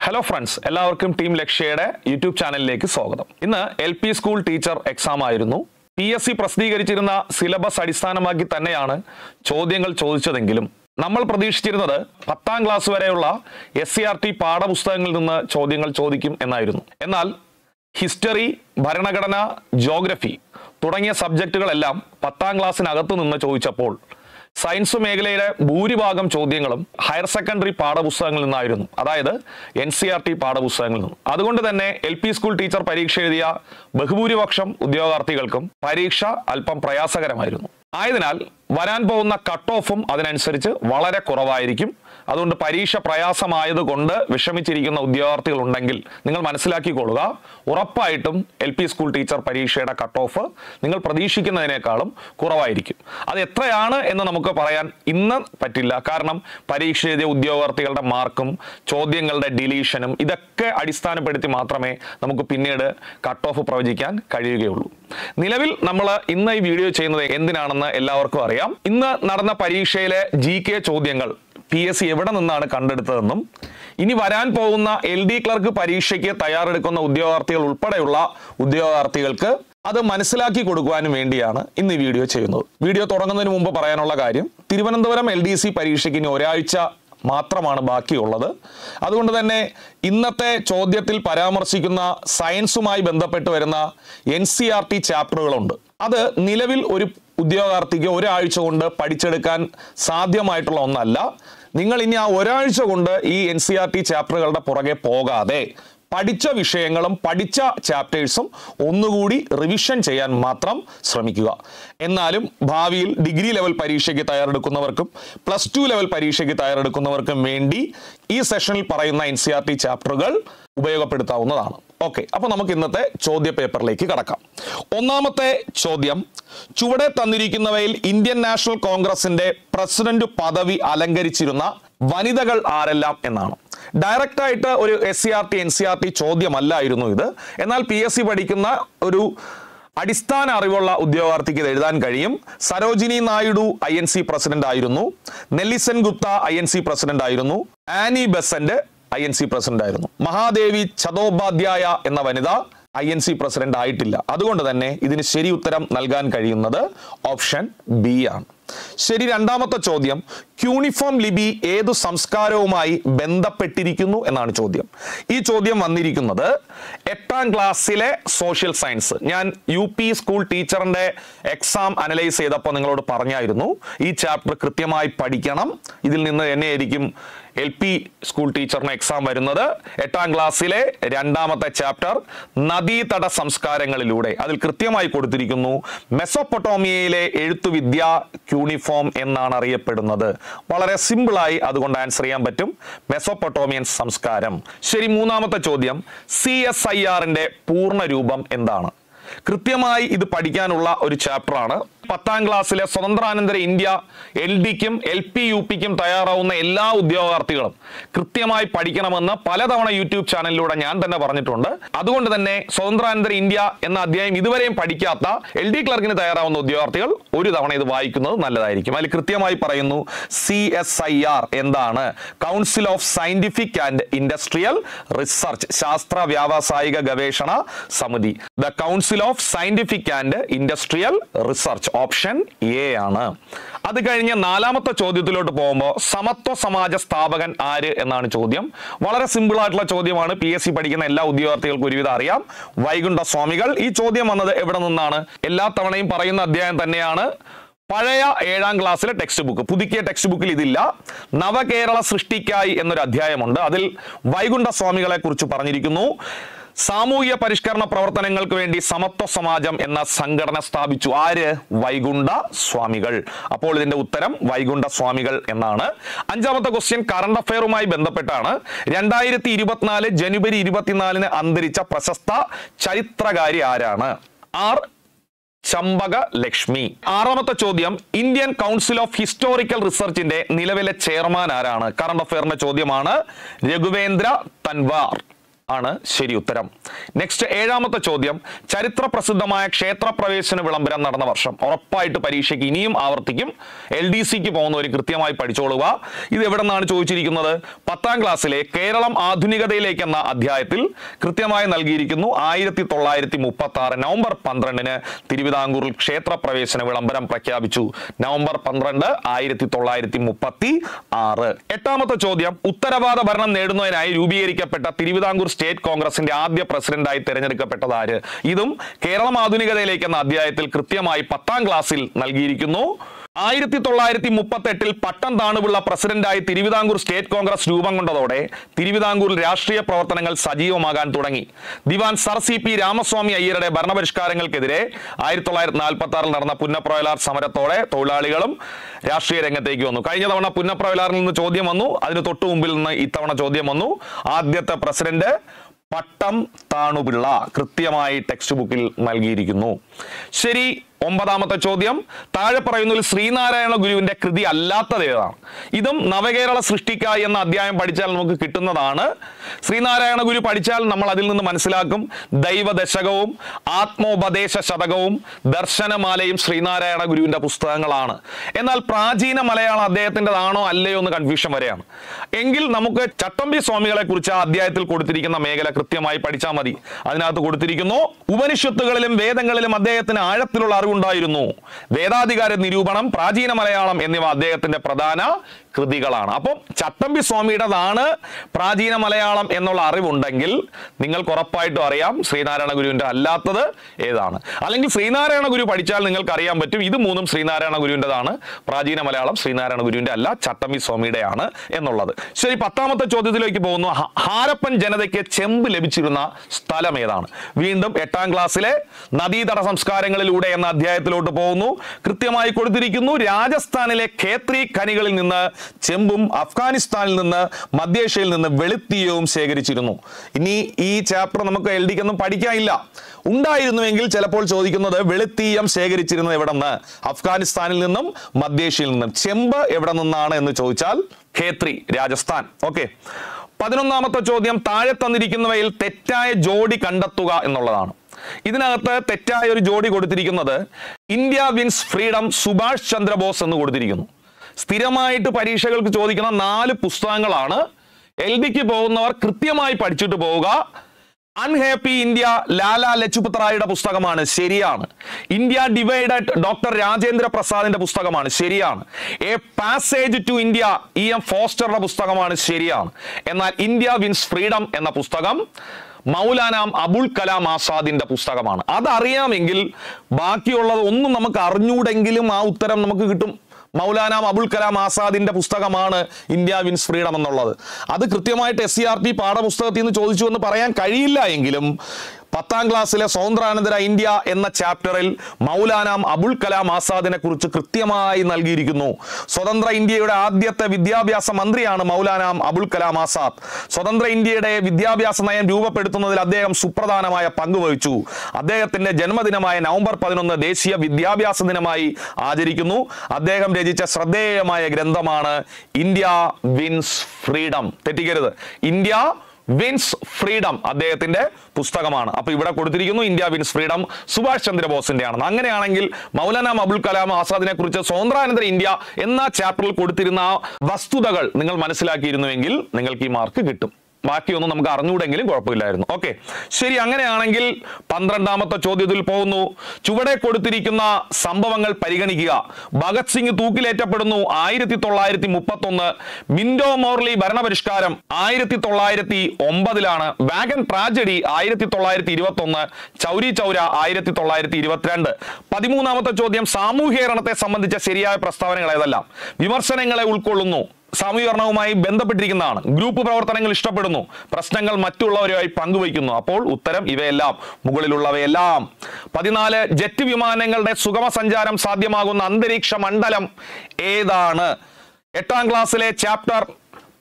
hello friends എല്ലാവർക്കും team ലക്ഷ്യയുടെ YouTube ചാനലിലേക്ക് സ്വാഗതം ഇന്ന് L P school teacher exam ആയിരുന്നു പി എസ് സി പ്രസിദ്ധീകരിച്ചിരുന്ന സിലബസ് അടിസ്ഥാനമാക്കി തന്നെയാണ് ചോദ്യങ്ങൾ ചോദിച്ചതെങ്കിലും നമ്മൾ പ്രതീക്ഷിച്ചിരുന്നത് പത്താം ക്ലാസ് വരെയുള്ള എസ് സി ആർ ടി പാഠപുസ്തകങ്ങളിൽ നിന്ന് ചോദ്യങ്ങൾ ചോദിക്കും എന്നായിരുന്നു എന്നാൽ ഹിസ്റ്ററി ഭരണഘടന ജോഗ്രഫി തുടങ്ങിയ സബ്ജക്റ്റുകളെല്ലാം പത്താം ക്ലാസ്സിനകത്ത് നിന്ന് ചോദിച്ചപ്പോൾ സയൻസ് മേഖലയിലെ ഭൂരിഭാഗം ചോദ്യങ്ങളും ഹയർ സെക്കൻഡറി പാഠപുസ്തകങ്ങളിൽ നിന്നായിരുന്നു അതായത് എൻ സി ആർ ടി പാഠപുസ്തകങ്ങളിൽ നിന്നും അതുകൊണ്ട് തന്നെ എൽ പി സ്കൂൾ ടീച്ചർ പരീക്ഷ എഴുതിയ ബഹുഭൂരിപക്ഷം ഉദ്യോഗാർത്ഥികൾക്കും പരീക്ഷ അല്പം പ്രയാസകരമായിരുന്നു ആയതിനാൽ വരാൻ പോകുന്ന കട്ട് ഓഫും അതിനനുസരിച്ച് വളരെ കുറവായിരിക്കും അതുകൊണ്ട് പരീക്ഷ പ്രയാസമായതുകൊണ്ട് വിഷമിച്ചിരിക്കുന്ന ഉദ്യോഗാർത്ഥികൾ ഉണ്ടെങ്കിൽ നിങ്ങൾ മനസ്സിലാക്കിക്കൊള്ളുക ഉറപ്പായിട്ടും എൽ പി സ്കൂൾ ടീച്ചർ പരീക്ഷയുടെ കട്ട് ഓഫ് നിങ്ങൾ പ്രതീക്ഷിക്കുന്നതിനേക്കാളും കുറവായിരിക്കും അത് എത്രയാണ് എന്ന് നമുക്ക് പറയാൻ ഇന്ന് പറ്റില്ല കാരണം പരീക്ഷ എഴുതിയ ഉദ്യോഗാർത്ഥികളുടെ മാർക്കും ചോദ്യങ്ങളുടെ ഡിലീഷനും ഇതൊക്കെ അടിസ്ഥാനപ്പെടുത്തി മാത്രമേ നമുക്ക് പിന്നീട് കട്ട് ഓഫ് പ്രവചിക്കാൻ കഴിയുകയുള്ളൂ നിലവിൽ നമ്മൾ ഇന്ന് ഈ വീഡിയോ ചെയ്യുന്നത് എന്തിനാണെന്ന് എല്ലാവർക്കും അറിയാം ഇന്ന് നടന്ന പരീക്ഷയിലെ ജി കെ ചോദ്യങ്ങൾ പി എസ് സി എവിടെ നിന്നാണ് കണ്ടെടുത്തതെന്നും ഇനി വരാൻ പോകുന്ന എൽ ഡി ക്ലർക്ക് പരീക്ഷയ്ക്ക് തയ്യാറെടുക്കുന്ന ഉദ്യോഗാർത്ഥികൾ ഉൾപ്പെടെയുള്ള ഉദ്യോഗാർത്ഥികൾക്ക് അത് മനസ്സിലാക്കി കൊടുക്കുവാനും വേണ്ടിയാണ് ഇന്ന് ഈ വീഡിയോ ചെയ്യുന്നത് വീഡിയോ തുടങ്ങുന്നതിന് മുമ്പ് പറയാനുള്ള കാര്യം തിരുവനന്തപുരം എൽ ഡി സി പരീക്ഷയ്ക്ക് ഇനി ഒരാഴ്ച മാത്രമാണ് ബാക്കിയുള്ളത് അതുകൊണ്ട് തന്നെ ഇന്നത്തെ ചോദ്യത്തിൽ പരാമർശിക്കുന്ന സയൻസുമായി ബന്ധപ്പെട്ട് വരുന്ന എൻ സി ആർ ടി ചാപ്റ്ററുകളുണ്ട് അത് നിലവിൽ ഒരു ഉദ്യോഗാർത്ഥിക്ക് ഒരാഴ്ച കൊണ്ട് പഠിച്ചെടുക്കാൻ സാധ്യമായിട്ടുള്ള ഒന്നല്ല നിങ്ങൾ ഇനി ആ ഒരാഴ്ച കൊണ്ട് ഈ എൻ സി ആർ ടി ചാപ്റ്ററുകളുടെ പുറകെ പോകാതെ പഠിച്ച വിഷയങ്ങളും പഠിച്ച ചാപ്റ്റേഴ്സും ഒന്നുകൂടി റിവിഷൻ ചെയ്യാൻ മാത്രം ശ്രമിക്കുക എന്നാലും ഭാവിയിൽ ഡിഗ്രി ലെവൽ പരീക്ഷയ്ക്ക് തയ്യാറെടുക്കുന്നവർക്കും പ്ലസ് ടു ലെവൽ പരീക്ഷയ്ക്ക് തയ്യാറെടുക്കുന്നവർക്കും വേണ്ടി ഈ സെഷനിൽ പറയുന്ന എൻ സി ആർ ടി ചാപ്റ്ററുകൾ ഉപയോഗപ്പെടുത്താവുന്നതാണ് ഓക്കെ അപ്പൊ നമുക്ക് ഇന്നത്തെ ചോദ്യ പേപ്പറിലേക്ക് കടക്കാം ഒന്നാമത്തെ ചോദ്യം ചുവടെ തന്നിരിക്കുന്നവയിൽ ഇന്ത്യൻ നാഷണൽ കോൺഗ്രസിന്റെ പ്രസിഡന്റ് പദവി അലങ്കരിച്ചിരുന്ന വനിതകൾ ആരെല്ലാം എന്നാണ് ഡയറക്റ്റ് ആയിട്ട് ഒരു S C R T N C R T ചോദ്യമല്ലായിരുന്നു ഇത് എന്നാൽ പി എസ് സി പഠിക്കുന്ന ഒരു അടിസ്ഥാന അറിവുള്ള ഉദ്യോഗാർത്ഥിക്ക് ഇത് എഴുതാൻ കഴിയും Sarojini Naidu I N C president ആയിരുന്നു Nellie Sen Gupta I N C president ആയിരുന്നു Annie Besant I N C president ആയിരുന്നു മഹാദേവി ചതോപാധ്യായ എന്ന വനിത ഐ എൻ സി പ്രസിഡന്റ് ആയിട്ടില്ല അതുകൊണ്ട് തന്നെ ഇതിന് ശരി ഉത്തരം നൽകാൻ കഴിയുന്നത് ഓപ്ഷൻ ബി ആണ് ശരി രണ്ടാമത്തെ ചോദ്യം ക്യൂണിഫോം ലിപി ഏതു സംസ്കാരവുമായി ബന്ധപ്പെട്ടിരിക്കുന്നു എന്നാണ് ചോദ്യം ഈ ചോദ്യം വന്നിരിക്കുന്നത് എട്ടാം ക്ലാസ്സിലെ സോഷ്യൽ സയൻസ് ഞാൻ യു പി സ്കൂൾ ടീച്ചറിന്റെ എക്സാം അനലൈസ് ചെയ്തപ്പോൾ നിങ്ങളോട് പറഞ്ഞായിരുന്നു ഈ ചാപ്റ്റർ കൃത്യമായി പഠിക്കണം ഇതിൽ നിന്ന് എന്നെയായിരിക്കും എൽ പി സ്കൂൾ ടീച്ചറിന് എക്സാം വരുന്നത് എട്ടാം ക്ലാസ്സിലെ രണ്ടാമത്തെ ചാപ്റ്റർ നദീതട സംസ്കാരങ്ങളിലൂടെ അതിൽ കൃത്യമായി കൊടുത്തിരിക്കുന്നു മെസോപ്പൊട്ടോമിയയിലെ എഴുത്തുവിദ്യ ക്യൂണിഫോം എന്നാണ് അറിയപ്പെടുന്നത് വളരെ സിമ്പിളായി അതുകൊണ്ട് ആൻസർ ചെയ്യാൻ പറ്റും മെസോപ്പൊട്ടോമിയൻ സംസ്കാരം ശരി മൂന്നാമത്തെ ചോദ്യം സി എസ് ഐ ആറിന്റെ പൂർണ്ണ രൂപം എന്താണ് കൃത്യമായി ഇത് പഠിക്കാനുള്ള ഒരു ചാപ്റ്ററാണ് പത്താം ക്ലാസ്സിലെ സ്വതന്ത്രാനന്തര ഇന്ത്യ എൽ ഡിക്കും എൽ പി യു പിക്കും തയ്യാറാവുന്ന എല്ലാ ഉദ്യോഗാർത്ഥികളും കൃത്യമായി പഠിക്കണമെന്ന് പലതവണ യൂട്യൂബ് ചാനലിലൂടെ ഞാൻ തന്നെ പറഞ്ഞിട്ടുണ്ട് അതുകൊണ്ട് തന്നെ സ്വതന്ത്രാനന്തര ഇന്ത്യ എന്ന അധ്യായം ഇതുവരെയും പഠിക്കാത്ത എൽ ഡി ക്ലർക്കിന് തയ്യാറാവുന്ന ഉദ്യോഗാർത്ഥികൾ ഒരു തവണ ഇത് വായിക്കുന്നത് നല്ലതായിരിക്കും അതിൽ കൃത്യമായി പറയുന്നു സി എസ് ഐ ആർ എന്താണ് council of scientific and industrial research ശാസ്ത്ര വ്യാവസായിക ഗവേഷണ സമിതി the council of scientific and industrial research option A ആണ് അത് കഴിഞ്ഞ് നാലാമത്തെ ചോദ്യത്തിലോട്ട് പോകുമ്പോൾ സമത്വ സമാജ സ്ഥാപകൻ ആര് എന്നാണ് ചോദ്യം വളരെ സിമ്പിൾ ആയിട്ടുള്ള ചോദ്യമാണ് പി എസ് സി പഠിക്കുന്ന എല്ലാ ഉദ്യോഗാർത്ഥികൾക്കും ഒരുവിധം അറിയാം വൈകുണ്ഠ സ്വാമികൾ ഈ ചോദ്യം വന്നത് എവിടെ നിന്നാണ് എല്ലാ തവണയും പറയുന്ന അധ്യായം തന്നെയാണ് പഴയ ഏഴാം ക്ലാസ്സിലെ ടെക്സ്റ്റ് ബുക്ക് പുതുക്കിയ ടെക്സ്റ്റ് ബുക്കിൽ ഇതില്ല നവകേരള സൃഷ്ടിക്കായി എന്നൊരു അധ്യായമുണ്ട് അതിൽ വൈകുണ്ഠ സ്വാമികളെ കുറിച്ച് പറഞ്ഞിരിക്കുന്നു സാമൂഹിക പരിഷ്കരണ പ്രവർത്തനങ്ങൾക്ക് വേണ്ടി സമത്വ സമാജം എന്ന സംഘടന സ്ഥാപിച്ചു ആര് വൈകുണ്ഠ സ്വാമികൾ അപ്പോൾ ഇതിന്റെ ഉത്തരം വൈകുണ്ഠ സ്വാമികൾ എന്നാണ് അഞ്ചാമത്തെ ക്വസ്റ്റ്യൻ കറണ്ട് അഫയറുമായി ബന്ധപ്പെട്ടാണ് രണ്ടായിരത്തി ഇരുപത്തിനാല് ജനുവരി ഇരുപത്തിനാലിന് അന്തരിച്ച പ്രശസ്ത ചരിത്രകാരി ആരാണ് ആർ ചമ്പക ലക്ഷ്മി ആറാമത്തെ ചോദ്യം ഇന്ത്യൻ കൗൺസിൽ ഓഫ് ഹിസ്റ്റോറിക്കൽ റിസർച്ചിന്റെ നിലവിലെ ചെയർമാൻ ആരാണ് കറണ്ട് അഫയറിന്റെ ചോദ്യമാണ് രഘുവേന്ദ്ര തൻവാർ ആണ് ശരി ഉത്തരം നെക്സ്റ്റ് ഏഴാമത്തെ ചോദ്യം ചരിത്ര പ്രസിദ്ധമായ ക്ഷേത്ര പ്രവേശന വിളംബരം നടന്ന വർഷം ഉറപ്പായിട്ട് പരീക്ഷയ്ക്ക് ഇനിയും ആവർത്തിക്കും എൽ ഡി സിക്ക് പോകുന്നവർ കൃത്യമായി പഠിച്ചോളുക ഇത് എവിടെ നിന്നാണ് ചോദിച്ചിരിക്കുന്നത് പത്താം ക്ലാസ്സിലെ കേരളം ആധുനികതയിലേക്ക് എന്ന അധ്യായത്തിൽ കൃത്യമായി നൽകിയിരിക്കുന്നു ആയിരത്തി തൊള്ളായിരത്തി മുപ്പത്തി ആറ് നവംബർ പന്ത്രണ്ടിന് തിരുവിതാംകൂറിൽ ക്ഷേത്ര പ്രവേശന വിളംബരം പ്രഖ്യാപിച്ചു നവംബർ പന്ത്രണ്ട് ആയിരത്തി തൊള്ളായിരത്തി മുപ്പത്തി ആറ് എട്ടാമത്തെ ചോദ്യം ഉത്തരവാദ ഭരണം നേടുന്നതിനായി രൂപീകരിക്കപ്പെട്ട തിരുവിതാംകൂർ സ്റ്റേറ്റ് കോൺഗ്രസിന്റെ ആദ്യ പ്രസിഡന്റായി തെരഞ്ഞെടുക്കപ്പെട്ടത് ആര് ഇതും കേരളം ആധുനികതയിലേക്ക് എന്ന അധ്യായത്തിൽ കൃത്യമായി പത്താം ക്ലാസ്സിൽ നൽകിയിരിക്കുന്നു ആയിരത്തി തൊള്ളായിരത്തി മുപ്പത്തി എട്ടിൽ പട്ടം താണുപിള്ള പ്രസിഡന്റായി തിരുവിതാംകൂർ സ്റ്റേറ്റ് കോൺഗ്രസ് രൂപം കൊണ്ടതോടെ തിരുവിതാംകൂറിൽ രാഷ്ട്രീയ പ്രവർത്തനങ്ങൾ സജീവമാകാൻ തുടങ്ങി Diwan sir C P Ramaswamy അയ്യരുടെ ഭരണപരിഷ്കാരങ്ങൾക്കെതിരെ ആയിരത്തി തൊള്ളായിരത്തി നാൽപ്പത്തി ആറിൽ നടന്ന പുന്നപ്രവയലാർ സമരത്തോടെ തൊഴിലാളികളും രാഷ്ട്രീയ രംഗത്തേക്ക് വന്നു കഴിഞ്ഞ തവണ പുന്നപ്രവയലാറിൽ നിന്ന് ചോദ്യം വന്നു അതിന് തൊട്ടു മുമ്പിൽ നിന്ന് ഇത്തവണ ചോദ്യം വന്നു ആദ്യത്തെ പ്രസിഡന്റ് പട്ടം താണുപിള്ള കൃത്യമായി ടെക്സ്റ്റ് ബുക്കിൽ നൽകിയിരിക്കുന്നു ശരി ഒമ്പതാമത്തെ ചോദ്യം താഴെ പറയുന്നതിൽ ശ്രീനാരായണ ഗുരുവിന്റെ കൃതി അല്ലാത്തത് ഏതാണ് ഇതും നവകേരള സൃഷ്ടിക്കായി എന്ന അധ്യായം പഠിച്ചാൽ നമുക്ക് കിട്ടുന്നതാണ് ശ്രീനാരായണ ഗുരു പഠിച്ചാൽ നമ്മൾ അതിൽ നിന്ന് മനസ്സിലാക്കും ദൈവദശകവും ആത്മോപദേശ ശതകവും ദർശനമാലയും ശ്രീനാരായണ ഗുരുവിന്റെ പുസ്തകങ്ങളാണ് എന്നാൽ പ്രാചീന മലയാളം അദ്ദേഹത്തിൻ്റെതാണോ അല്ലയോ എന്ന് കൺഫ്യൂഷൻ വരെയാണ് എങ്കിൽ നമുക്ക് ചട്ടമ്പി സ്വാമികളെ കുറിച്ച് ആ അധ്യായത്തിൽ കൊടുത്തിരിക്കുന്ന മേഖല കൃത്യമായി പഠിച്ചാൽ മതി അതിനകത്ത് കൊടുത്തിരിക്കുന്നു ഉപനിഷത്തുകളിലും വേദങ്ങളിലും അദ്ദേഹത്തിന് ആഴത്തിലുള്ള അറിവുണ്ടായിരുന്നു വേദാധികാര നിരൂപണം പ്രാചീന മലയാളം എന്നിവ അദ്ദേഹത്തിന്റെ പ്രധാന കൃതികളാണ് അപ്പം ചട്ടമ്പി സ്വാമിയുടേതാണ് പ്രാചീന മലയാളം എന്നുള്ള അറിവുണ്ടെങ്കിൽ നിങ്ങൾക്ക് ഉറപ്പായിട്ടും അറിയാം ശ്രീനാരായണ ഗുരുവിന്റെ അല്ലാത്തത് ഏതാണ് അല്ലെങ്കിൽ ശ്രീനാരായണ ഗുരു പഠിച്ചാൽ നിങ്ങൾക്ക് അറിയാൻ പറ്റും ഇത് മൂന്നും ശ്രീനാരായണ ഗുരുവിൻ്റെതാണ് പ്രാചീന മലയാളം ശ്രീനാരായണ ഗുരുവിന്റെ അല്ല ചട്ടമ്പി സ്വാമിയുടെയാണ് എന്നുള്ളത് ശരി പത്താമത്തെ ചോദ്യത്തിലേക്ക് പോകുന്നു ഹ- ഹാരപ്പൻ ജനതയ്ക്ക് ചെമ്പ് ലഭിച്ചിരുന്ന സ്ഥലം ഏതാണ് വീണ്ടും എട്ടാം ക്ലാസ്സിലെ നദീതട സംസ്കാരങ്ങളിലൂടെ എന്ന അധ്യായത്തിലോട്ട് പോകുന്നു കൃത്യമായി കൊടുത്തിരിക്കുന്നു രാജസ്ഥാനിലെ ഖേത്രി ഖനികളിൽ നിന്ന് ചെമ്പും അഫ്ഗാനിസ്ഥാനിൽ നിന്ന് മധ്യേഷ്യയിൽ നിന്ന് വെളുത്തീയവും ശേഖരിച്ചിരുന്നു ഇനി ഈ ചാപ്റ്റർ നമുക്ക് എൽ ഡിക്കൊന്നും പഠിക്കാനില്ല ഉണ്ടായിരുന്നുവെങ്കിൽ ചിലപ്പോൾ ചോദിക്കുന്നത് വെളുത്തീയം ശേഖരിച്ചിരുന്നത് എവിടെ നിന്ന് അഫ്ഗാനിസ്ഥാനിൽ നിന്നും മധ്യേഷ്യയിൽ നിന്നും ചെമ്പ് എവിടെ നിന്നാണ് എന്ന് ചോദിച്ചാൽ ഖേത്രി രാജസ്ഥാൻ ഓക്കെ പതിനൊന്നാമത്തെ ചോദ്യം താഴെ തന്നിരിക്കുന്നവയിൽ തെറ്റായ ജോഡി കണ്ടെത്തുക എന്നുള്ളതാണ് ഇതിനകത്ത് തെറ്റായ ഒരു ജോഡി കൊടുത്തിരിക്കുന്നത് India wins freedom Subhash Chandra Bose എന്ന് കൊടുത്തിരിക്കുന്നു സ്ഥിരമായിട്ട് പരീക്ഷകൾക്ക് ചോദിക്കുന്ന നാല് പുസ്തകങ്ങളാണ് എൽ ഡിക്ക് പോകുന്നവർ കൃത്യമായി പഠിച്ചിട്ട് പോവുക അൺഹാപ്പി ഇന്ത്യ ലാല ലജുപത് റായിയുടെ പുസ്തകമാണ് ശരിയാണ് ഇന്ത്യ ഡിവൈഡഡ് ഡോക്ടർ രാജേന്ദ്ര പ്രസാദിന്റെ പുസ്തകമാണ് ശരിയാണ് a passage to India E M ഫോസ്റ്ററുടെ പുസ്തകമാണ് ശരിയാണ് എന്നാൽ ഇന്ത്യ വിൻസ് ഫ്രീഡം എന്ന പുസ്തകം മൗലാന അബുൽ കലാം ആസാദിന്റെ പുസ്തകമാണ് അതറിയാമെങ്കിൽ ബാക്കിയുള്ളത് ഒന്നും നമുക്ക് അറിഞ്ഞൂടെങ്കിലും ആ ഉത്തരം നമുക്ക് കിട്ടും മൗലാന അബുൽ കലാം ആസാദിന്റെ പുസ്തകമാണ് ഇന്ത്യ വിൻസ് ഫ്രീഡം എന്നുള്ളത് അത് കൃത്യമായിട്ട് എസ് സി ആർ ടി പാഠപുസ്തകത്തിൽ നിന്ന് ചോദിച്ചു എന്ന് പറയാൻ കഴിയില്ല എങ്കിലും പത്താം ക്ലാസ്സിലെ സ്വതന്ത്രാനന്തര ഇന്ത്യ എന്ന ചാപ്റ്ററിൽ മൗലാന അബുൽ കലാം ആസാദിനെ കുറിച്ച് കൃത്യമായി നൽകിയിരിക്കുന്നു സ്വതന്ത്ര ഇന്ത്യയുടെ ആദ്യത്തെ വിദ്യാഭ്യാസ മന്ത്രിയാണ് മൗലാന അബുൽ കലാം ആസാദ് സ്വതന്ത്ര ഇന്ത്യയുടെ വിദ്യാഭ്യാസ നയം രൂപപ്പെടുത്തുന്നതിൽ അദ്ദേഹം സുപ്രധാനമായ പങ്ക് വഹിച്ചു അദ്ദേഹത്തിന്റെ ജന്മദിനമായ നവംബർ പതിനൊന്ന് ദേശീയ വിദ്യാഭ്യാസ ദിനമായി ആചരിക്കുന്നു അദ്ദേഹം രചിച്ച ശ്രദ്ധേയമായ ഗ്രന്ഥമാണ് ഇന്ത്യ വിൻസ് ഫ്രീഡം തെറ്റിക്കരുത് ഇന്ത്യ വിൻസ് ഫ്രീഡം അദ്ദേഹത്തിന്റെ പുസ്തകമാണ് അപ്പൊ ഇവിടെ കൊടുത്തിരിക്കുന്നു ഇന്ത്യ വിൻസ് ഫ്രീഡം സുഭാഷ് ചന്ദ്രബോസിന്റെ ആണെന്ന് അങ്ങനെയാണെങ്കിൽ മൗലാന അബുൽ കലാം ആസാദിനെ കുറിച്ച് സ്വതന്ത്രാനന്തര ഇന്ത്യ എന്ന ചാപ്റ്ററിൽ കൊടുത്തിരുന്ന ആ വസ്തുതകൾ നിങ്ങൾ മനസ്സിലാക്കിയിരുന്നുവെങ്കിൽ നിങ്ങൾക്ക് ഈ മാർക്ക് കിട്ടും ബാക്കിയൊന്നും നമുക്ക് അറിഞ്ഞുകൂടെങ്കിലും കുഴപ്പമില്ലായിരുന്നു ഓക്കെ ശരി അങ്ങനെയാണെങ്കിൽ പന്ത്രണ്ടാമത്തെ ചോദ്യത്തിൽ പോകുന്നു ചുവടെ കൊടുത്തിരിക്കുന്ന സംഭവങ്ങൾ പരിഗണിക്കുക ഭഗത് സിംഗ് തൂക്കിലേറ്റപ്പെടുന്നു ആയിരത്തി തൊള്ളായിരത്തി മുപ്പത്തി ഒന്ന് മിൻഡോ മോർലി ഭരണപരിഷ്കാരം ആയിരത്തി തൊള്ളായിരത്തി ഒമ്പതിലാണ് വാഗൻ ട്രാജഡി ആയിരത്തി തൊള്ളായിരത്തി ഇരുപത്തി ഒന്ന് ചൗരി ചൗര ആയിരത്തി തൊള്ളായിരത്തി ഇരുപത്തിരണ്ട് പതിമൂന്നാമത്തെ ചോദ്യം സാമൂഹ്യകരണത്തെ സംബന്ധിച്ച ശരിയായ പ്രസ്താവനകൾ ഏതെല്ലാം വിമർശനങ്ങളെ ഉൾക്കൊള്ളുന്നു സാമൂഹ്യകരണവുമായി ബന്ധപ്പെട്ടിരിക്കുന്നതാണ് ഗ്രൂപ്പ് പ്രവർത്തനങ്ങൾ ഇഷ്ടപ്പെടുന്നു പ്രശ്നങ്ങൾ മറ്റുള്ളവരുമായി പങ്കുവയ്ക്കുന്നു അപ്പോൾ ഉത്തരം ഇവയെല്ലാം മുകളിലുള്ളവയെല്ലാം പതിനാല് ജെറ്റ് വിമാനങ്ങളുടെ സുഗമ സഞ്ചാരം സാധ്യമാകുന്ന അന്തരീക്ഷ മണ്ഡലം ഏതാണ് എട്ടാം ക്ലാസ്സിലെ ചാപ്റ്റർ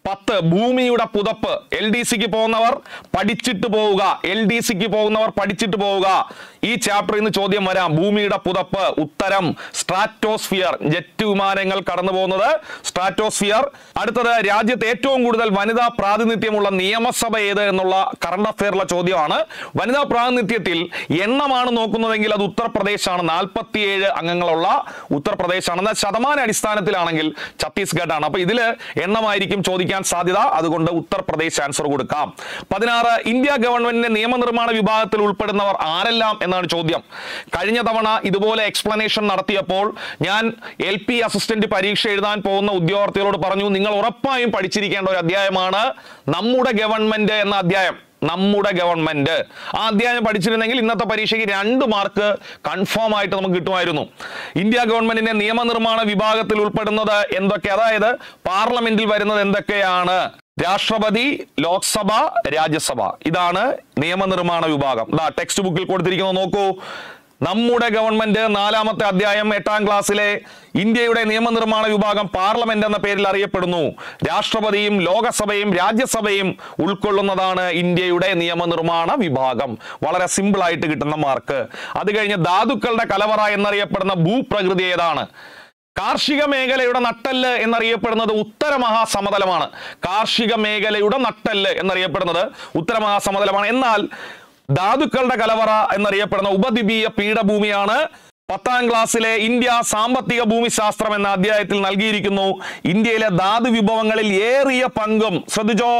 പത്ത് ഭൂമിയുടെ പുതപ്പ് എൽ ഡി സിക്ക് പോകുന്നവർ പഠിച്ചിട്ട് പോവുക എൽ ഡി സിക്ക് പോകുന്നവർ പഠിച്ചിട്ട് പോവുക ഈ ചാപ്റ്ററിൽ നിന്ന് ചോദ്യം വരാം ഭൂമിയുടെ പുതപ്പ് ഉത്തരം സ്ട്രാറ്റോസ്ഫിയർ ജെറ്റ് വിമാനങ്ങൾ കടന്നു പോകുന്നത് സ്ട്രാറ്റോസ്ഫിയർ അടുത്തത് രാജ്യത്ത് ഏറ്റവും കൂടുതൽ വനിതാ പ്രാതിനിധ്യമുള്ള നിയമസഭ ഏത് എന്നുള്ള കറണ്ട് അഫെയറിലെ ചോദ്യമാണ് വനിതാ പ്രാതിനിധ്യത്തിൽ എണ്ണമാണ് നോക്കുന്നതെങ്കിൽ അത് ഉത്തർപ്രദേശാണ് നാൽപ്പത്തിയേഴ് അംഗങ്ങളുള്ള ഉത്തർപ്രദേശാണ് എന്നാൽ ശതമാന അടിസ്ഥാനത്തിലാണെങ്കിൽ ഛത്തീസ്ഗഡ് ആണ് അപ്പൊ ഇതില് എണ്ണമായിരിക്കും ചോദിക്കാൻ സാധ്യത അതുകൊണ്ട് ഉത്തർപ്രദേശ് ആൻസർ കൊടുക്കാം പതിനാറ് ഇന്ത്യ ഗവൺമെന്റിന്റെ നിയമനിർമ്മാണ വിഭാഗത്തിൽ ഉൾപ്പെടുന്നവർ ആരെല്ലാം എന്നാണ് ചോദ്യം കഴിഞ്ഞ തവണ ഇതുപോലെ എക്സ്പ്ലനേഷൻ നടത്തിയപ്പോൾ ഞാൻ എൽ പി അസിസ്റ്റന്റ് പരീക്ഷ എഴുതാൻ പോകുന്ന ഉദ്യോഗാർത്ഥികളോട് പറഞ്ഞു നിങ്ങൾ ഉറപ്പായും പഠിച്ചിരിക്കേണ്ട ഒരു അധ്യായമാണ് നമ്മുടെ ഗവൺമെന്റ് എന്ന അധ്യായം നമ്മുടെ ഗവൺമെന്റ് ആ അധ്യായം പഠിച്ചിരുന്നെങ്കിൽ ഇന്നത്തെ പരീക്ഷയ്ക്ക് രണ്ട് മാർക്ക് കൺഫേം ആയിട്ട് നമുക്ക് കിട്ടുമായിരുന്നു ഇന്ത്യ ഗവൺമെന്റിന്റെ നിയമനിർമ്മാണ വിഭാഗത്തിൽ ഉൾപ്പെടുന്നത് എന്തൊക്കെ അതായത് പാർലമെന്റിൽ വരുന്നത് എന്തൊക്കെയാണ് രാഷ്ട്രപതി ലോക്സഭ രാജ്യസഭ ഇതാണ് നിയമനിർമ്മാണ വിഭാഗം ഇതാ ടെക്സ്റ്റ് ബുക്കിൽ കൊടുത്തിരിക്കുന്നത് നോക്കൂ നമ്മുടെ ഗവൺമെന്റ് നാലാമത്തെ അധ്യായം എട്ടാം ക്ലാസ്സിലെ ഇന്ത്യയുടെ നിയമനിർമ്മാണ വിഭാഗം പാർലമെന്റ് എന്ന പേരിൽ അറിയപ്പെടുന്നു രാഷ്ട്രപതിയും ലോകസഭയും രാജ്യസഭയും ഉൾക്കൊള്ളുന്നതാണ് ഇന്ത്യയുടെ നിയമനിർമ്മാണ വിഭാഗം വളരെ സിമ്പിൾ ആയിട്ട് കിട്ടുന്ന മാർക്ക് അത് കഴിഞ്ഞ് ധാതുക്കളുടെ കലവറ എന്നറിയപ്പെടുന്ന ഭൂപ്രകൃതി ഏതാണ് കാർഷിക മേഖലയുടെ നട്ടല് എന്നറിയപ്പെടുന്നത് ഉത്തര മഹാസമതലമാണ് കാർഷിക മേഖലയുടെ നട്ടല് എന്നറിയപ്പെടുന്നത് ഉത്തര മഹാസമതലമാണ് എന്നാൽ ധാതുക്കളുടെ കലവറ എന്നറിയപ്പെടുന്ന ഉപദ്വീപീയ പീഠഭൂമിയാണ് പത്താം ക്ലാസ്സിലെ ഇന്ത്യ സാമ്പത്തിക ഭൂമിശാസ്ത്രം എന്ന അധ്യായത്തിൽ നൽകിയിരിക്കുന്നു ഇന്ത്യയിലെ ധാതു വിഭവങ്ങളിൽ ഏറിയ പങ്കും ശ്രദ്ധിച്ചോ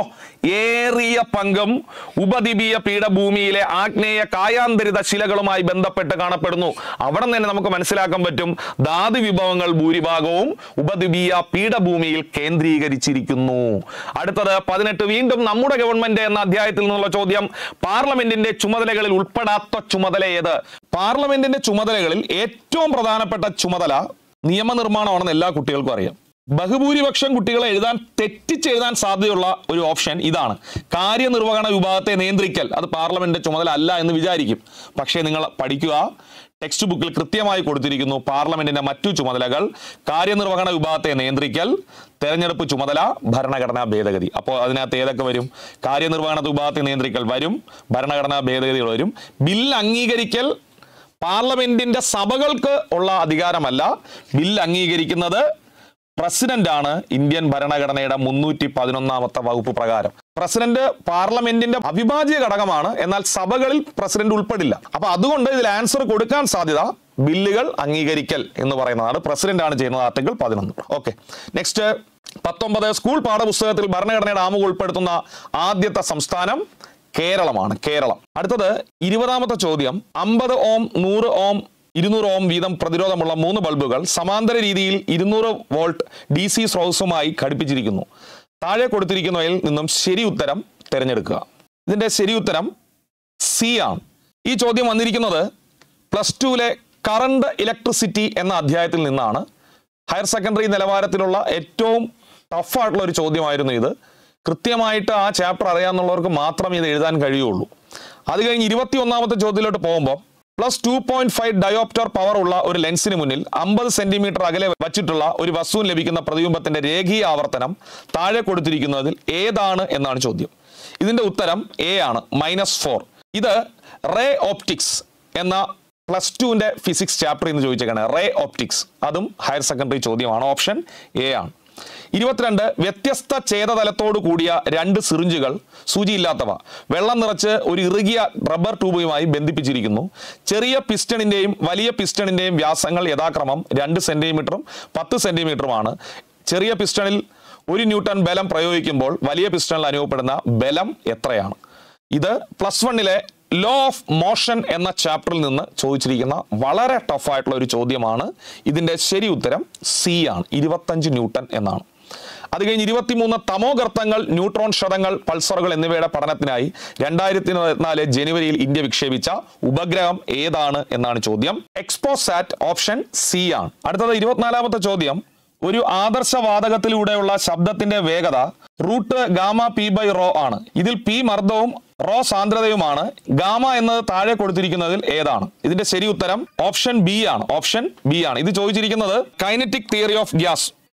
ഏറിയ പങ്കും ഉപദ്വീപീയ പീഠഭൂമിയിലെ ആഗ്നേയ കായാന്തരിത ശിലകളുമായി ബന്ധപ്പെട്ട് കാണപ്പെടുന്നു അവിടെ നിന്ന് തന്നെ നമുക്ക് മനസ്സിലാക്കാൻ പറ്റും ധാതു വിഭവങ്ങൾ ഭൂരിഭാഗവും ഉപദ്വീപീയ പീഠഭൂമിയിൽ കേന്ദ്രീകരിച്ചിരിക്കുന്നു അടുത്തത് പതിനെട്ട് വീണ്ടും നമ്മുടെ ഗവൺമെന്റ് എന്ന അധ്യായത്തിൽ നിന്നുള്ള ചോദ്യം പാർലമെന്റിന്റെ ചുമതലകളിൽ ഉൾപ്പെടാത്ത ചുമതല ഏത് പാർലമെന്റിന്റെ ചുമതലകളിൽ ഏറ്റവും പ്രധാനപ്പെട്ട ചുമതല നിയമനിർമ്മാണമാണെന്ന് എല്ലാ കുട്ടികൾക്കും അറിയാം ബഹുഭൂരിപക്ഷം കുട്ടികളെ എഴുതാൻ തെറ്റിച്ചെഴുതാൻ സാധ്യതയുള്ള ഒരു ഓപ്ഷൻ ഇതാണ് കാര്യനിർവഹണ വിഭാഗത്തെ നിയന്ത്രിക്കൽ അത് പാർലമെന്റിന്റെ ചുമതല അല്ല എന്ന് വിചാരിക്കും പക്ഷേ നിങ്ങൾ പഠിക്കുക ടെക്സ്റ്റ് ബുക്കിൽ കൃത്യമായി കൊടുത്തിരിക്കുന്നു പാർലമെന്റിന്റെ മറ്റു ചുമതലകൾ കാര്യനിർവഹണ വിഭാഗത്തെ നിയന്ത്രിക്കൽ തെരഞ്ഞെടുപ്പ് ചുമതല ഭരണഘടനാ ഭേദഗതി അപ്പോൾ അതിനകത്ത് ഏതൊക്കെ വരും കാര്യനിർവഹണ വിഭാഗത്തെ നിയന്ത്രിക്കൽ വരും ഭരണഘടനാ ഭേദഗതികൾ വരും ബില്ല് അംഗീകരിക്കൽ പാർലമെന്റിന്റെ സഭകൾക്ക് ഉള്ള അധികാരമല്ല ബില്ല് അംഗീകരിക്കുന്നത് പ്രസിഡന്റ് ആണ് ഇന്ത്യൻ ഭരണഘടനയുടെ മുന്നൂറ്റി പതിനൊന്നാമത്തെ വകുപ്പ് പ്രകാരം പ്രസിഡന്റ് പാർലമെന്റിന്റെ അവിഭാജ്യ ഘടകമാണ് എന്നാൽ സഭകളിൽ പ്രസിഡന്റ് ഉൾപ്പെടില്ല അപ്പൊ അതുകൊണ്ട് ഇതിൽ ആൻസർ കൊടുക്കാൻ സാധ്യത ബില്ലുകൾ അംഗീകരിക്കൽ എന്ന് പറയുന്നതാണ് പ്രസിഡന്റ് ആണ് ചെയ്യുന്നത് ആർട്ടിക്കിൾ പതിനൊന്ന് ഓക്കെ നെക്സ്റ്റ് പത്തൊമ്പത് സ്കൂൾ പാഠപുസ്തകത്തിൽ ഭരണഘടനയുടെ ആമുഖം ഉൾപ്പെടുത്തുന്ന ആദ്യത്തെ സംസ്ഥാനം കേരളമാണ് കേരളം അടുത്തത് ഇരുപതാമത്തെ ചോദ്യം അമ്പത് ഓം നൂറ് ഓം ഇരുന്നൂറ് ഓം വീതം പ്രതിരോധമുള്ള മൂന്ന് ബൾബുകൾ സമാന്തര രീതിയിൽ ഇരുന്നൂറ് വോൾട്ട് ഡി സി സ്രോതസ്സുമായി ഘടിപ്പിച്ചിരിക്കുന്നു താഴെ കൊടുത്തിരിക്കുന്നവയിൽ നിന്നും ശരി ഉത്തരം തിരഞ്ഞെടുക്കുക ഇതിന്റെ ശരി ഉത്തരം സി ആണ് ഈ ചോദ്യം വന്നിരിക്കുന്നത് പ്ലസ് ടുവിലെ കറണ്ട് ഇലക്ട്രിസിറ്റി എന്ന അധ്യായത്തിൽ നിന്നാണ് ഹയർ സെക്കൻഡറി നിലവാരത്തിലുള്ള ഏറ്റവും ടഫായിട്ടുള്ള ഒരു ചോദ്യമായിരുന്നു ഇത് കൃത്യമായിട്ട് ആ ചാപ്റ്റർ അറിയാവുന്നവർക്ക് മാത്രമേ ഇത് എഴുതാൻ കഴിയുള്ളൂ അത് കഴിഞ്ഞ് ഇരുപത്തി ഒന്നാമത്തെ ചോദ്യത്തിലോട്ട് പോകുമ്പോൾ plus two point five diopter power ഉള്ള ഒരു ലെൻസിന് മുന്നിൽ അമ്പത് സെന്റിമീറ്റർ അകലെ വച്ചിട്ടുള്ള ഒരു വസ്തുവിന് ലഭിക്കുന്ന പ്രതിബിംബത്തിന്റെ രേഖീയ ആവർത്തനം താഴെ കൊടുത്തിരിക്കുന്നതിൽ ഏതാണ് എന്നാണ് ചോദ്യം ഇതിന്റെ ഉത്തരം എ ആണ് മൈനസ് ഫോർ ഇത് റേ ഓപ്റ്റിക്സ് എന്ന പ്ലസ് ടുവിന്റെ ഫിസിക്സ് ചാപ്റ്റർ എന്ന് ചോദിച്ചേക്കാണ് റേ ഓപ്റ്റിക്സ് അതും ഹയർ സെക്കൻഡറി ചോദ്യമാണ് ഓപ്ഷൻ എ ആണ് ഇരുപത്തിരണ്ട് വ്യത്യസ്ത ഛേദതലത്തോടു കൂടിയ രണ്ട് സിറിഞ്ചുകൾ സൂചിയില്ലാത്തവ വെള്ളം നിറച്ച് ഒരു ഇറുകിയ റബ്ബർ ട്യൂബുമായി ബന്ധിപ്പിച്ചിരിക്കുന്നു ചെറിയ പിസ്റ്റണിന്റെയും വലിയ പിസ്റ്റണിന്റെയും വ്യാസങ്ങൾ യഥാക്രമം രണ്ട് സെന്റിമീറ്ററും പത്ത് സെന്റിമീറ്ററുമാണ് ചെറിയ പിസ്റ്റണിൽ ഒരു ന്യൂട്ടൺ ബലം പ്രയോഗിക്കുമ്പോൾ വലിയ പിസ്റ്റണിൽ അനുഭവപ്പെടുന്ന ബലം എത്രയാണ് ഇത് പ്ലസ് വണ്ണിലെ ലോ ഓഫ് മോഷൻ എന്ന ചാപ്റ്ററിൽ നിന്ന് ചോദിച്ചിരിക്കുന്ന വളരെ ടഫായിട്ടുള്ള ഒരു ചോദ്യമാണ് ഇതിന്റെ ശരി ഉത്തരം സി ആണ് ഇരുപത്തഞ്ച് ന്യൂട്ടൺ എന്നാണ് അത് കഴിഞ്ഞ് ഇരുപത്തിമൂന്ന് തമോഗർത്തങ്ങൾ ന്യൂട്രോൺ ക്ഷതങ്ങൾ പൾസറുകൾ എന്നിവയുടെ പഠനത്തിനായി രണ്ടായിരത്തി നാല് ജനുവരിയിൽ ഇന്ത്യ വിക്ഷേപിച്ച ഉപഗ്രഹം ഏതാണ് എന്നാണ് ചോദ്യം എക്സ്പോസാറ്റ് ഓപ്ഷൻ സി ആണ് അടുത്തത് ഇരുപത്തിനാലാമത്തെ ചോദ്യം ഒരു ആദർശവാതകത്തിലൂടെയുള്ള ശബ്ദത്തിന്റെ വേഗത root gamma P by rho ആണ് ഇതിൽ പി മർദ്ദവും റോ സാന്ദ്രതയുമാണ് ഗാമ എന്നത് താഴെ കൊടുത്തിരിക്കുന്നതിൽ ഏതാണ് ഇതിന്റെ ശരി ഉത്തരം ഓപ്ഷൻ ബി ആണ് ഓപ്ഷൻ ബി ആണ് ഇത് ചോദിച്ചിരിക്കുന്നത് കൈനറ്റിക് തിയറി ഓഫ് ഗ്യാസ്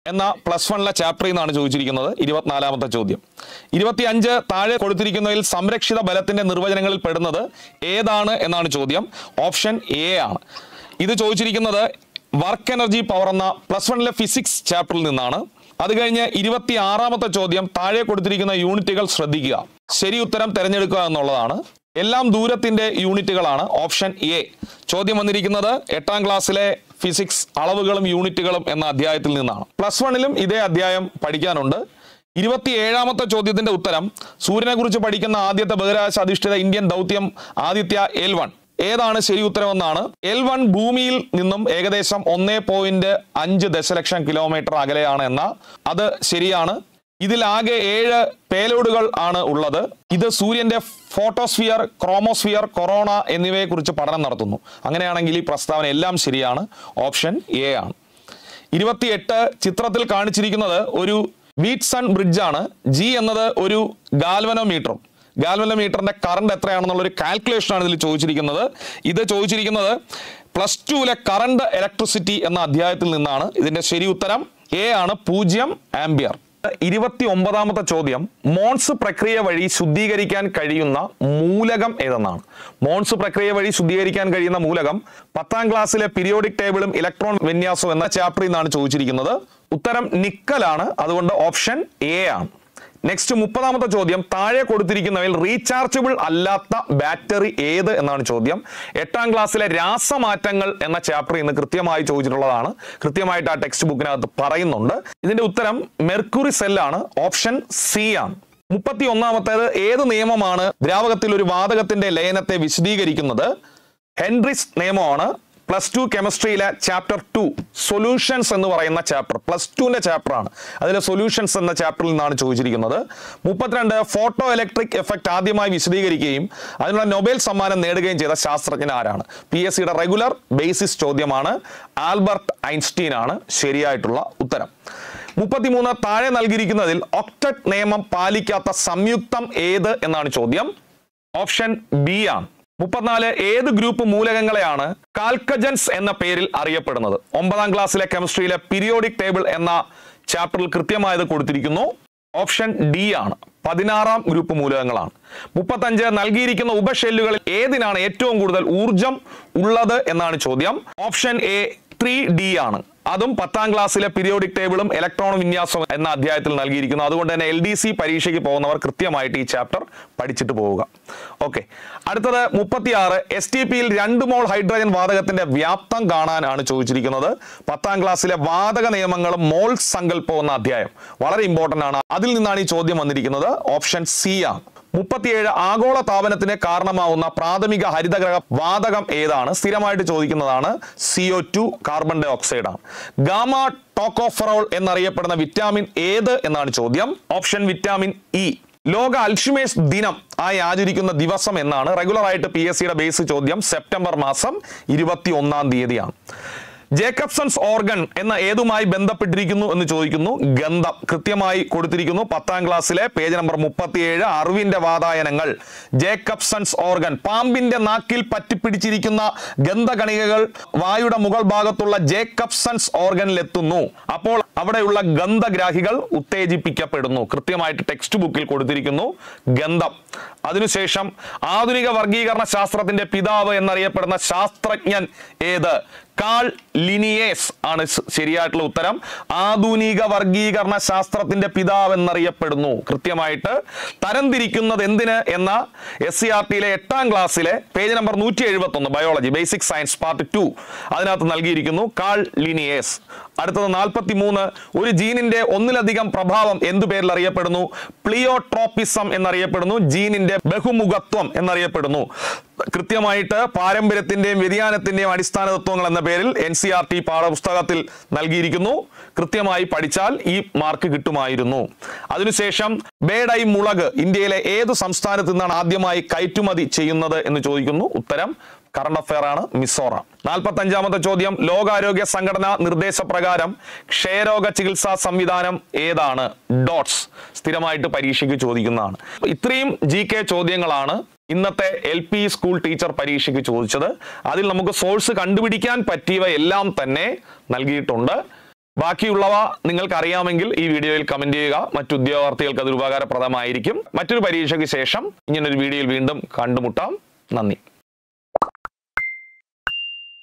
എന്ന പ്ലസ് വണ്ണിലെ ചാപ്റ്ററിൽ നിന്നാണ് ചോദിച്ചിരിക്കുന്നത് ഇരുപത്തിനാലാമത്തെ ചോദ്യം ഇരുപത്തിയഞ്ച് താഴെ കൊടുത്തിരിക്കുന്നതിൽ സംരക്ഷിത ബലത്തിന്റെ നിർവചനങ്ങളിൽ പെടുന്നത് ഏതാണ് എന്നാണ് ചോദ്യം ഓപ്ഷൻ എ ആണ് ഇത് ചോദിച്ചിരിക്കുന്നത് വർക്ക് എനർജി പവർ എന്ന പ്ലസ് വണ്ണിലെ ഫിസിക്സ് ചാപ്റ്ററിൽ നിന്നാണ് അത് കഴിഞ്ഞ് ഇരുപത്തി ആറാമത്തെ ചോദ്യം താഴെ കൊടുത്തിരിക്കുന്ന യൂണിറ്റുകൾ ശ്രദ്ധിക്കുക ശരി ഉത്തരം തിരഞ്ഞെടുക്കുക എന്നുള്ളതാണ് എല്ലാം ദൂരത്തിന്റെ യൂണിറ്റുകളാണ് ഓപ്ഷൻ എ ചോദ്യം വന്നിരിക്കുന്നത് എട്ടാം ക്ലാസ്സിലെ ഫിസിക്സ് അളവുകളും യൂണിറ്റുകളും എന്ന അധ്യായത്തിൽ നിന്നാണ് പ്ലസ് വണ്ണിലും ഇതേ അധ്യായം പഠിക്കാനുണ്ട് ഇരുപത്തിയേഴാമത്തെ ചോദ്യത്തിന്റെ ഉത്തരം സൂര്യനെ കുറിച്ച് പഠിക്കുന്ന ആദ്യത്തെ ബഹിരാകാശ അധിഷ്ഠിത ഇന്ത്യൻ ദൗത്യം ആദിത്യ എൽ വൺ ഏതാണ് ശരി ഉത്തരമെന്നാണ് എൽ വൺ ഭൂമിയിൽ നിന്നും ഏകദേശം ഒന്നേ പോയിന്റ് അഞ്ച് ദശലക്ഷം കിലോമീറ്റർ അകലെയാണ് എന്ന അത് ശരിയാണ് ഇതിൽ ആകെ ഏഴ് പേലോഡുകൾ ആണ് ഉള്ളത് ഇത് സൂര്യന്റെ ഫോട്ടോസ്ഫിയർ ക്രോമോസ്ഫിയർ കൊറോണ എന്നിവയെക്കുറിച്ച് പഠനം നടത്തുന്നു അങ്ങനെയാണെങ്കിൽ ഈ പ്രസ്താവന എല്ലാം ശരിയാണ് ഓപ്ഷൻ എ ആണ് ഇരുപത്തിയെട്ട് ചിത്രത്തിൽ കാണിച്ചിരിക്കുന്നത് ഒരു വീറ്റ്സൺ ബ്രിഡ്ജാണ് ജി എന്നത് ഒരു ഗാൽവനോമീറ്ററും ഗാൽവനോമീറ്ററിന്റെ കറണ്ട് എത്രയാണെന്നുള്ള ഒരു കാൽക്കുലേഷൻ ആണ് ഇതിൽ ചോദിച്ചിരിക്കുന്നത് ഇത് ചോദിച്ചിരിക്കുന്നത് പ്ലസ് ടുവിലെ കറണ്ട് ഇലക്ട്രിസിറ്റി എന്ന അധ്യായത്തിൽ നിന്നാണ് ഇതിന്റെ ശരി ഉത്തരം എ ആണ് പൂജ്യം ആംബിയർ ഇരുപത്തി ഒമ്പതാമത്തെ ചോദ്യം മോൺസ് പ്രക്രിയ വഴി ശുദ്ധീകരിക്കാൻ കഴിയുന്ന മൂലകം ഏതെന്നാണ് മോൺസ് പ്രക്രിയ വഴി ശുദ്ധീകരിക്കാൻ കഴിയുന്ന മൂലകം പത്താം ക്ലാസ്സിലെ പീരിയോഡിക് ടേബിളും ഇലക്ട്രോൺ വിന്യാസവും എന്ന ചാപ്റ്ററിൽ നിന്നാണ് ചോദിച്ചിരിക്കുന്നത് ഉത്തരം നിക്കലാണ് അതുകൊണ്ട് ഓപ്ഷൻ എ ആണ് നെക്സ്റ്റ് മുപ്പതാമത്തെ ചോദ്യം താഴെ കൊടുത്തിരിക്കുന്നവയിൽ റീചാർജബിൾ അല്ലാത്ത ബാറ്ററി ഏത് എന്നാണ് ചോദ്യം എട്ടാം ക്ലാസ്സിലെ രാസമാറ്റങ്ങൾ എന്ന ചാപ്റ്ററിൽ നിന്ന് കൃത്യമായി ചോദിച്ചിട്ടുള്ളതാണ് കൃത്യമായിട്ട് ആ ടെക്സ്റ്റ് ബുക്കിനകത്ത് പറയുന്നുണ്ട് ഇതിന്റെ ഉത്തരം മെർക്കുറി സെല്ലാണ് ഓപ്ഷൻ സി ആണ് മുപ്പത്തി ഒന്നാമത്തേത് ഏത് നിയമമാണ് ദ്രാവകത്തിൽ ഒരു വാതകത്തിന്റെ ലയനത്തെ വിശദീകരിക്കുന്നത് ഹെൻറിസ് നിയമമാണ് പ്ലസ് ടു കെമിസ്ട്രിയിലെ ചാപ്റ്റർ ടു സൊല്യൂഷൻസ് എന്ന് പറയുന്ന ചാപ്റ്റർ പ്ലസ് ടുവിന്റെ ചാപ്റ്റർ ആണ് അതിലെ സൊല്യൂഷൻസ് എന്ന ചാപ്റ്ററിൽ നിന്നാണ് ചോദിച്ചിരിക്കുന്നത് മുപ്പത്തിരണ്ട് ഫോട്ടോ ഇലക്ട്രിക് എഫക്റ്റ് ആദ്യമായി വിശദീകരിക്കുകയും അതിനുള്ള നൊബേൽ സമ്മാനം നേടുകയും ചെയ്ത ശാസ്ത്രജ്ഞൻ ആരാണ് പി എസ് സിയുടെ റെഗുലർ ബേസിസ് ചോദ്യമാണ് ആൽബർട്ട് ഐൻസ്റ്റീൻ ആണ് ശരിയായിട്ടുള്ള ഉത്തരം മുപ്പത്തിമൂന്ന് താഴെ നൽകിയിരിക്കുന്നതിൽ ഒക്ടറ്റ് നിയമം പാലിക്കാത്ത സംയുക്തം ഏത് എന്നാണ് ചോദ്യം ഓപ്ഷൻ ബി ആണ് മുപ്പത്തിനാല് ഏത് ഗ്രൂപ്പ് മൂലകങ്ങളെയാണ് കാൽക്കജൻസ് എന്ന പേരിൽ അറിയപ്പെടുന്നത് ഒമ്പതാം ക്ലാസ്സിലെ കെമിസ്ട്രിയിലെ പീരിയോഡിക് ടേബിൾ എന്ന ചാപ്റ്ററിൽ കൃത്യമായത് കൊടുത്തിരിക്കുന്നു ഓപ്ഷൻ ഡി ആണ് പതിനാറാം ഗ്രൂപ്പ് മൂലകങ്ങളാണ് മുപ്പത്തഞ്ച് നൽകിയിരിക്കുന്ന ഉപഷെല്ലുകളിൽ ഏതിനാണ് ഏറ്റവും കൂടുതൽ ഊർജം ഉള്ളത് എന്നാണ് ചോദ്യം ഓപ്ഷൻ എ ത്രീ ഡി ആണ് അതും പത്താം ക്ലാസ്സിലെ പീരിയോഡിക് ടേബിളും ഇലക്ട്രോൺ വിന്യാസവും എന്ന അധ്യായത്തിൽ നൽകിയിരിക്കുന്നു അതുകൊണ്ട് തന്നെ എൽ ഡി സി പരീക്ഷയ്ക്ക് പോകുന്നവർ കൃത്യമായിട്ട് ഈ ചാപ്റ്റർ പഠിച്ചിട്ട് പോവുക ഓക്കെ അടുത്തത് മുപ്പത്തിയാറ് എസ് ടി പിയിൽ രണ്ട് മോൾ ഹൈഡ്രജൻ വാതകത്തിന്റെ വ്യാപ്തം കാണാനാണ് ചോദിച്ചിരിക്കുന്നത് പത്താം ക്ലാസ്സിലെ വാതക നിയമങ്ങളും മോൾ സങ്കല്പം എന്ന അധ്യായം വളരെ ഇമ്പോർട്ടന്റ് ആണ് അതിൽ നിന്നാണ് ഈ ചോദ്യം വന്നിരിക്കുന്നത് ഓപ്ഷൻ സി ആണ് മുപ്പത്തിയേഴ് ആഗോള താപനത്തിന് കാരണമാവുന്ന പ്രാഥമിക ഹരിതഗ്രഹ വാതകം ഏതാണ് സ്ഥിരമായിട്ട് ചോദിക്കുന്നതാണ് C O two carbon dioxide ആണ് ഗാമ ടോക്കോഫറോൾ എന്നറിയപ്പെടുന്ന വിറ്റാമിൻ ഏത് എന്നാണ് ചോദ്യം ഓപ്ഷൻ വിറ്റാമിൻ ഇ ലോക അൽഷിമേഴ്സ് ദിനം ആയി ആചരിക്കുന്ന ദിവസം എന്നാണ് റെഗുലർ ആയിട്ട് പി എസ് സിയുടെ ബേസ് ചോദ്യം സെപ്റ്റംബർ മാസം ഇരുപത്തി ഒന്നാം തീയതിയാണ് ജേക്കബ്സൺസ് ഓർഗൻ എന്ന ഏതുമായി ബന്ധപ്പെട്ടിരിക്കുന്നു എന്ന് ചോദിക്കുന്നു ഗന്ധം കൃത്യമായി കൊടുത്തിരിക്കുന്നു പത്താം ക്ലാസ്സിലെ പേജ് നമ്പർ മുപ്പത്തിയേഴ് അറിവിന്റെ വാതായനങ്ങൾ ജേക്കബ്സൺസ് ഓർഗൻ പാമ്പിന്റെ നാക്കിൽ പറ്റിപ്പിടിച്ചിരിക്കുന്ന ഗന്ധകണികകൾ വായുടെ മുകൾ ഭാഗത്തുള്ള ജേക്കബ്സൺസ് ഓർഗനിൽ എത്തുന്നു അപ്പോൾ അവിടെയുള്ള ഗന്ധഗ്രാഹികൾ ഉത്തേജിപ്പിക്കപ്പെടുന്നു കൃത്യമായിട്ട് ടെക്സ്റ്റ് ബുക്കിൽ കൊടുത്തിരിക്കുന്നു ഗന്ധം അതിനുശേഷം ആധുനിക വർഗീകരണ ശാസ്ത്രത്തിന്റെ പിതാവ് എന്നറിയപ്പെടുന്ന ശാസ്ത്രജ്ഞൻ ഏത് കാൾ ലിനിയേസ് ആണ് ശ- ശരിയായിട്ടുള്ള ഉത്തരം ആധുനിക വർഗീകരണ ശാസ്ത്രത്തിന്റെ പിതാവ് എന്നറിയപ്പെടുന്നു കൃത്യമായിട്ട് തരംതിരിക്കുന്നത് എന്തിന് എന്ന എസ് സി ആർ ടിയിലെ എട്ടാം ക്ലാസ്സിലെ പേജ് നമ്പർ നൂറ്റി എഴുപത്തി ഒന്ന് biology basic science part two അതിനകത്ത് നൽകിയിരിക്കുന്നു കാൾ ലിനിയേസ് അടുത്തത് നാൽപ്പത്തി മൂന്ന് ഒരു ജീനിന്റെ ഒന്നിലധികം പ്രഭാവം എന്തു പേരിൽ അറിയപ്പെടുന്നു പ്ലിയോട്രോപ്പിസം എന്നറിയപ്പെടുന്നു ജീനിന്റെ ബഹുമുഖത്വം എന്നറിയപ്പെടുന്നു കൃത്യമായിട്ട് പാരമ്പര്യത്തിന്റെയും വ്യതിയാനത്തിന്റെയും അടിസ്ഥാന തത്വങ്ങൾ എന്ന പേരിൽ എൻ സി ആർ ടി പാഠപുസ്തകത്തിൽ നൽകിയിരിക്കുന്നു കൃത്യമായി പഠിച്ചാൽ ഈ മാർക്ക് കിട്ടുമായിരുന്നു അതിനുശേഷം ബേഡൈ മുളക് ഇന്ത്യയിലെ ഏത് സംസ്ഥാനത്ത് നിന്നാണ് ആദ്യമായി കയറ്റുമതി ചെയ്യുന്നത് എന്ന് ചോദിക്കുന്നു ഉത്തരം കറണ്ട് അഫയർ ആണ് മിസോറാം നാൽപ്പത്തി അഞ്ചാമത്തെ ചോദ്യം ലോകാരോഗ്യ സംഘടന നിർദ്ദേശപ്രകാരം ക്ഷയരോഗ ചികിത്സാ സംവിധാനം ഏതാണ് ഡോട്ട്സ് സ്ഥിരമായിട്ട് പരീക്ഷയ്ക്ക് ചോദിക്കുന്നതാണ് ഇത്രയും ജി കെ ചോദ്യങ്ങളാണ് ഇന്നത്തെ എൽ പി സ്കൂൾ ടീച്ചർ പരീക്ഷയ്ക്ക് ചോദിച്ചത് അതിൽ നമുക്ക് സോഴ്സ് കണ്ടുപിടിക്കാൻ പറ്റിയവ എല്ലാം തന്നെ നൽകിയിട്ടുണ്ട് ബാക്കിയുള്ളവ നിങ്ങൾക്ക് അറിയാമെങ്കിൽ ഈ വീഡിയോയിൽ കമന്റ് ചെയ്യുക മറ്റു ഉദ്യോഗാർത്ഥികൾക്ക് അത് ഉപകാരപ്രദമായിരിക്കും മറ്റൊരു പരീക്ഷയ്ക്ക് ശേഷം ഇങ്ങനൊരു വീഡിയോയിൽ വീണ്ടും കണ്ടുമുട്ടാം നന്ദി